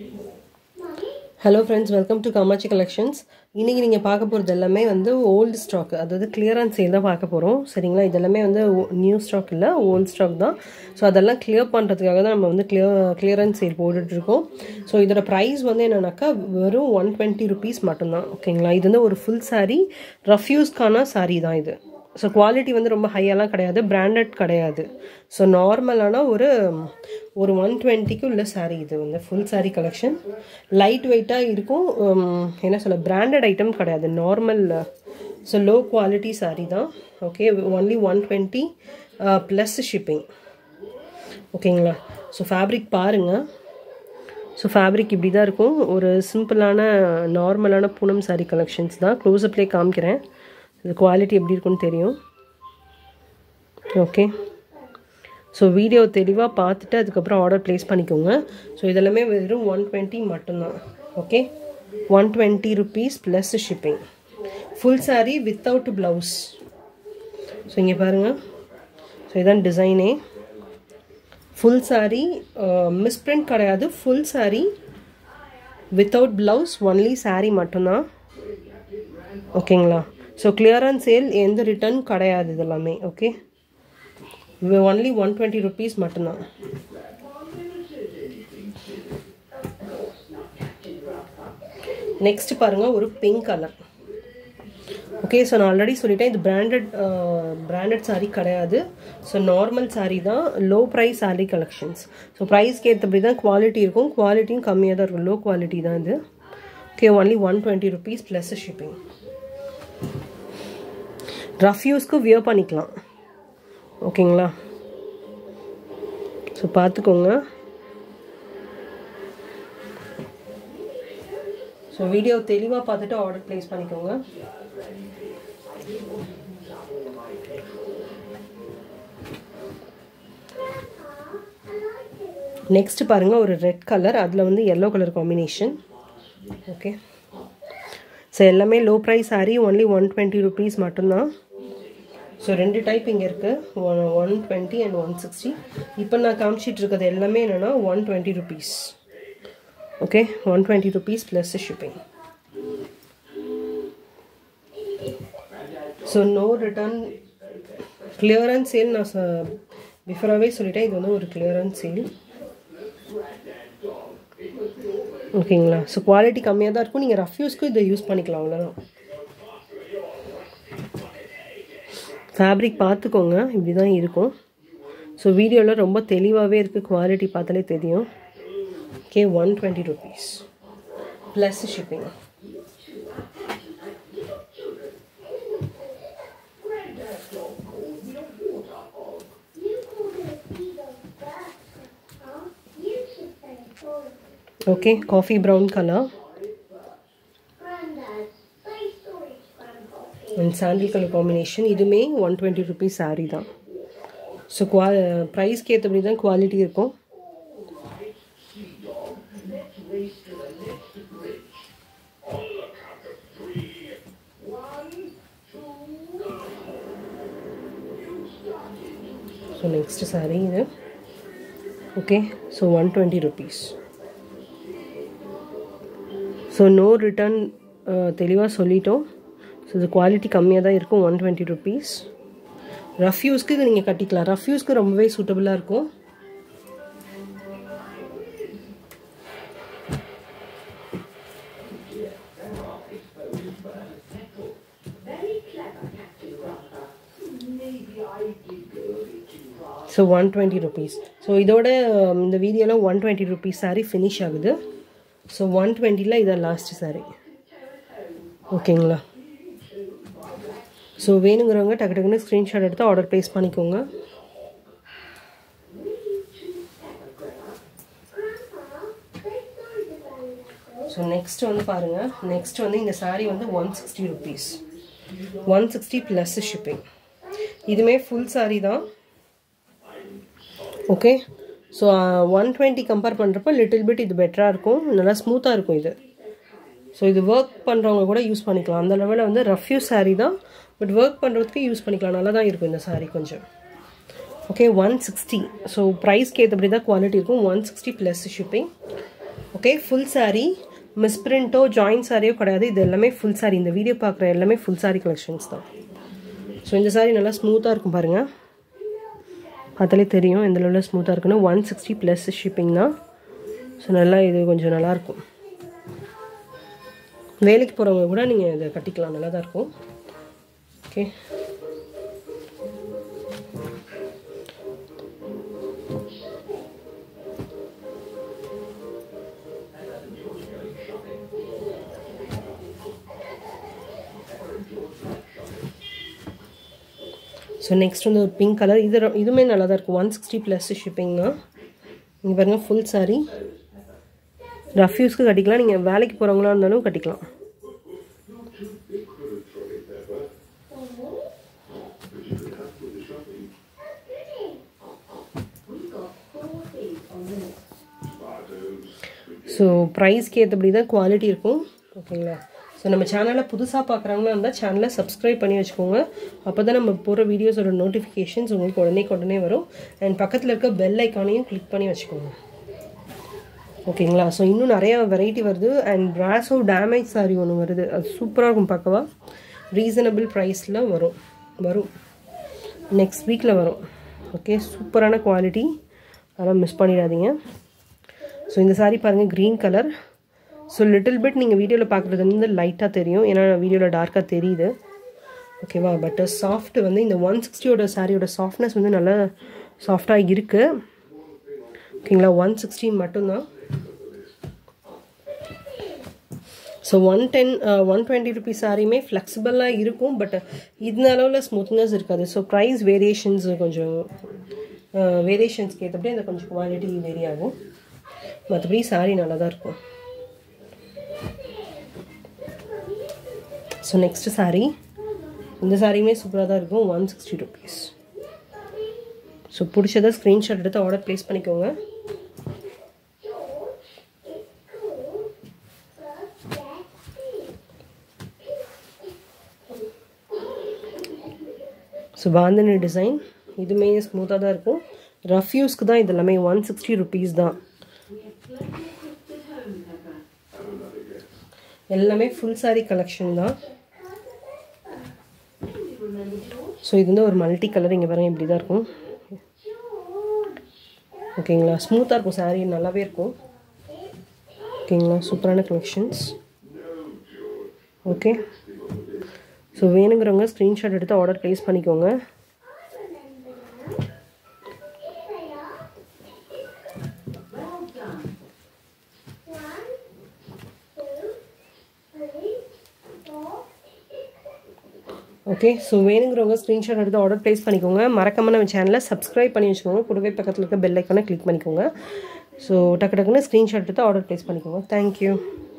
hello friends welcome to Kamakshi collections இன்றைக்கி நீங்கள் பார்க்க போகிறது எல்லாமே வந்து ஓல்டு ஸ்டாக் அதாவது கிளியரன்ஸ் சேல் தான் பார்க்க போகிறோம் சரிங்களா இதெல்லாமே வந்து நியூ ஸ்டாக் இல்லை ஓல்டு ஸ்டாக் தான் ஸோ அதெல்லாம் கிளியர் பண்ணுறதுக்காக தான் நம்ம வந்து கிளியர் கிளியரன்ஸ் சேல் போட்டுட்ருக்கோம் ஸோ இதோட ப்ரைஸ் வந்து என்னென்னாக்கா வெறும் ஒன் டுவெண்ட்டி ருபீஸ் மட்டும்தான் ஓகேங்களா இது வந்து ஒரு ஃபுல் saree ரஃப் யூஸ்க்கான saree தான் இது ஸோ குவாலிட்டி வந்து ரொம்ப ஹையெல்லாம் கிடையாது பிராண்டட் கிடையாது ஸோ நார்மலான ஒரு ஒரு ஒன் டுவெண்ட்டிக்கு உள்ள saree இது வந்து ஃபுல் saree கலெக்ஷன் லைட் வெயிட்டாக இருக்கும் உம், என்ன சொல்ல பிராண்டட் ஐட்டம் கிடையாது normal so low quality saree தான் okay only one twenty plus shipping ஓகேங்களா ஸோ ஃபேப்ரிக் பாருங்கள் ஸோ ஃபேப்ரிக் இப்படி தான் இருக்கும் ஒரு சிம்பிளான நார்மலான பூனம் saree கலெக்ஷன்ஸ் தான் க்ளோஸ்அப்லேயே காமிக்கிறேன் இது குவாலிட்டி எப்படி இருக்குன்னு தெரியும் ஓகே ஸோ வீடியோ தெளிவாக பார்த்துட்டு அதுக்கப்புறம் ஆர்டர் ப்ளேஸ் பண்ணிக்கோங்க ஸோ இதெல்லாமே வெறும் ஒன் டுவெண்ட்டி மட்டும்தான் okay one twenty rupees plus shipping full saree without blouse so இங்கே பாருங்கள் ஸோ இதான் டிசைனே ஃபுல் saree மிஸ்பிரிண்ட் கிடையாது full saree without blouse only saree மட்டும்தான் ஓகேங்களா ஸோ கிளியரன்ஸ் சேல் எந்த ரிட்டர்ன் கிடையாது இதெல்லாமே okay only one twenty rupees மட்டும்தான் நெக்ஸ்ட் பாருங்கள் ஒரு பிங்க் கலர் ஓகே ஸோ நான் ஆல்ரெடி சொல்லிட்டேன் இது பிராண்டட் பிராண்டட் saree கிடையாது ஸோ நார்மல் saree தான் low price saree collections so ப்ரைஸ்க்கு ஏற்றபடி தான் குவாலிட்டி இருக்கும் குவாலிட்டியும் கம்மியாக தான் இருக்கும் லோ குவாலிட்டி தான் இது okay only one twenty rupees plus shipping rough யூஸ்க்கு வியர் பண்ணிக்கலாம் ஓகேங்களா ஸோ பார்த்துக்கோங்க ஸோ வீடியோ தெளிவாக பார்த்துட்டு ஆர்டர் ப்ளேஸ் பண்ணிக்கோங்க நெக்ஸ்ட் பாருங்க ஒரு ரெட் கலர் அதில் வந்து yellow colour combination okay so எல்லாமே low price saree only one twenty rupees மட்டும்தான் ஸோ ரெண்டு டைப் இங்கே இருக்குது one one twenty and one sixty இப்போ நான் காமிச்சிட்டு இருக்கிறது எல்லாமே என்னென்னா one twenty rupees okay one twenty rupees plus shipping so no return clearance sale நான் பிஃபோராகவே சொல்லிட்டேன் இது வந்து ஒரு கிளியரன்ஸ் சேல் ஓகேங்களா ஸோ குவாலிட்டி கம்மியாக தான் இருக்கும் நீங்கள் ரஃப் யூஸ்க்கு இதை யூஸ் பண்ணிக்கலாம் அவ்வளோதான் ஃபேப்ரிக் பார்த்துக்கோங்க இப்படி தான் இருக்கும் ஸோ வீடியோவில் ரொம்ப தெளிவாகவே இருக்குது குவாலிட்டி பார்த்தாலே தெரியும் okay one twenty rupees plus shipping okay coffee brown colour and sandal colour combination இதுவுமே ஒன் டுவெண்ட்டி ருபீஸ் saree தான் ஸோ குவா ப்ரைஸ்க்கு ஏற்றபடி தான் குவாலிட்டி இருக்கும் ஸோ நெக்ஸ்ட் saree இது okay so one twenty rupees so no return தெளிவாக சொல்லிட்டோம் ஸோ இது குவாலிட்டி கம்மியாக தான் இருக்கும் ஒன் டுவெண்ட்டி ருபீஸ் ரஃப் யூஸ்க்கு இது நீங்கள் கட்டிக்கலாம் ரஃப் யூஸ்க்கு ரொம்பவே சூட்டபுளாக இருக்கும் so one twenty rupees so இதோட um, இந்த வீடியோவில் one twenty rupees saree finish ஆகுது ஸோ ஒன் டுவெண்ட்டியில் இதான் லாஸ்ட் saree ஓகேங்களா ஸோ வேணுங்கிறவங்க டக்கு டக்குன்னு ஸ்க்ரீன்ஷாட் எடுத்து ஆர்டர் ப்ளேஸ் பண்ணிக்கோங்க ஸோ நெக்ஸ்ட் வந்து பாருங்கள் நெக்ஸ்ட் வந்து இந்த saree வந்து one sixty rupees one sixty plus shipping இதுவுமே ஃபுல் saree தான் okay so one twenty compare பண்ணுறப்ப லிட்டில் பிட் இது பெட்டராக இருக்கும் நல்லா ஸ்மூத்தாக இருக்கும் இது ஸோ இது ஒர்க் பண்ணுறவங்க கூட யூஸ் பண்ணிக்கலாம் அந்த லெவலில் வந்து ரஃப் யூஸ் saree தான் பட் ஒர்க் பண்ணுறதுக்கு யூஸ் பண்ணிக்கலாம் நல்லா தான் இருக்கும் இந்த saree கொஞ்சம் ஓகே ஒன் சிக்ஸ்டி ஸோ ப்ரைஸ்க்கு ஏற்றபடி தான் குவாலிட்டி இருக்கும் one sixty plus shipping okay full sari மிஸ்பிரிண்ட்டோ ஜாயின் சாரியோ கிடையாது இது எல்லாமே ஃபுல் சாரீ இந்த வீடியோ பார்க்குற எல்லாமே ஃபுல் சாரீ கலெக்ஷன்ஸ் தான் ஸோ இந்த சாரீ நல்லா ஸ்மூத்தாக இருக்கும் பாருங்கள் பார்த்தாலே தெரியும் எந்த லெவலில் ஸ்மூத்தாக இருக்குன்னு ஒன் சிக்ஸ்டி ப்ளஸ் ஷிப்பிங் தான் ஸோ நல்லா இது கொஞ்சம் நல்லாயிருக்கும் வேலைக்கு போகிறவங்க கூட நீங்கள் இதை கட்டிக்கலாம் நல்லா தான் இருக்கும் ஓகே ஸோ நெக்ஸ்ட் வந்து ஒரு பிங்க் கலர் இது இதுவுமே நல்லா தான் இருக்கும் ஒன் சிக்ஸ்டி ப்ளஸ் ஷிப்பிங் தான் இங்கே பாருங்கள் ஃபுல் சாரீ ரஃப் யூஸ்க்கு கட்டிக்கலாம் நீங்கள் வேலைக்கு போகிறவங்களா இருந்தாலும் கட்டிக்கலாம் ஸோ ப்ரைஸ்க்கு ஏற்றபடி தான் குவாலிட்டி இருக்கும் ஓகேங்களா ஸோ நம்ம சேனலை புதுசாக பார்க்குறவங்களா இருந்தால் சேனலை சப்ஸ்கிரைப் பண்ணி வச்சுக்கோங்க அப்போ தான் நம்ம போகிற வீடியோஸோட நோட்டிஃபிகேஷன்ஸ் உங்களுக்கு உடனே உடனே வரும் அண்ட் பக்கத்தில் இருக்க பெல் ஐக்கானையும் கிளிக் பண்ணி வச்சுக்கோங்க ஓகேங்களா ஸோ இன்னும் நிறையா வெரைட்டி வருது அண்ட் பிராஸோ டேமேஜ் சாரி ஒன்று வருது அது சூப்பராக இருக்கும் பார்க்கவா ரீசனபிள் ப்ரைஸில் வரும் வரும் நெக்ஸ்ட் வீக்கில் வரும் ஓகே சூப்பரான குவாலிட்டி அதெல்லாம் மிஸ் பண்ணிடாதீங்க ஸோ இந்த சாரீ பாருங்கள் green colour so little bit நீங்கள் வீடியோவில் பார்க்குறது வந்து லைட்டாக தெரியும் ஏன்னா வீடியோவில் டார்க்காக தெரியுது ஓகேவா பட் சாஃப்ட் வந்து இந்த ஒன் சிக்ஸ்டியோட சாரியோட சாஃப்ட்னஸ் வந்து நல்லா சாஃப்டாக இருக்குது ஓகேங்களா ஒன் சிக்ஸ்டி மட்டும்தான் so one ten one twenty rupees சாரியுமே ஃப்ளெக்சிபிளாக இருக்கும் பட் இந்த அளவில் ஸ்மூத்னஸ் இருக்காது ஸோ ப்ரைஸ் வேரியேஷன்ஸ் கொஞ்சம் வேரியேஷன்ஸ்க்கு ஏற்றபடி அந்த கொஞ்சம் குவாலிட்டி வேரி ஆகும் மற்றபடி சாரி நல்லா தான் இருக்கும் ஸோ நெக்ஸ்ட்டு சாரீ இந்த சாரியுமே சூப்பராக தான் இருக்கும் ஒன் சிக்ஸ்டி ருபீஸ் ஸோ பிடிச்சதை ஸ்க்ரீன்ஷாட் எடுத்து ஆர்டர் ப்ளேஸ் பண்ணிக்கோங்க ஸோ பாந்தனி டிசைன் இதுவுமே ஸ்மூத்தாக தான் இருக்கும் ரஃப் யூஸ்க்கு தான் இது எல்லாமே ஒன் சிக்ஸ்டி ருபீஸ் தான் எல்லாமே ஃபுல் சாரீ கலெக்ஷன் தான் ஸோ இது வந்து ஒரு மல்டி கலர் இங்கே பாருங்கள் இப்படி தான் இருக்கும் ஓகேங்களா ஸ்மூத்தாக இருக்கும் சாரீ நல்லாவே இருக்கும் ஓகேங்களா சூப்பரான கலெக்ஷன்ஸ் ஓகே ஸோ வேணுங்கிறவங்க ஸ்க்ரீன்ஷாட் எடுத்து ஆர்டர் ப்ளேஸ் பண்ணிக்கோங்க ஓகே ஸோ வேணுங்கிறவங்க ஸ்க்ரீன்ஷாட் எடுத்து ஆர்டர் ப்ளேஸ் பண்ணிக்கோங்க மறக்காம நம்ம சேனலை சப்ஸ்கிரைப் பண்ணி வச்சுக்கோங்க கூடவே பக்கத்தில் இருக்க பெல் ஐக்கானை கிளிக் பண்ணிக்கோங்க ஸோ டக்கு டக்குன்னு ஸ்க்ரீன்ஷாட் எடுத்து ஆர்டர் ப்ளேஸ் பண்ணிக்கோங்க தேங்க்யூ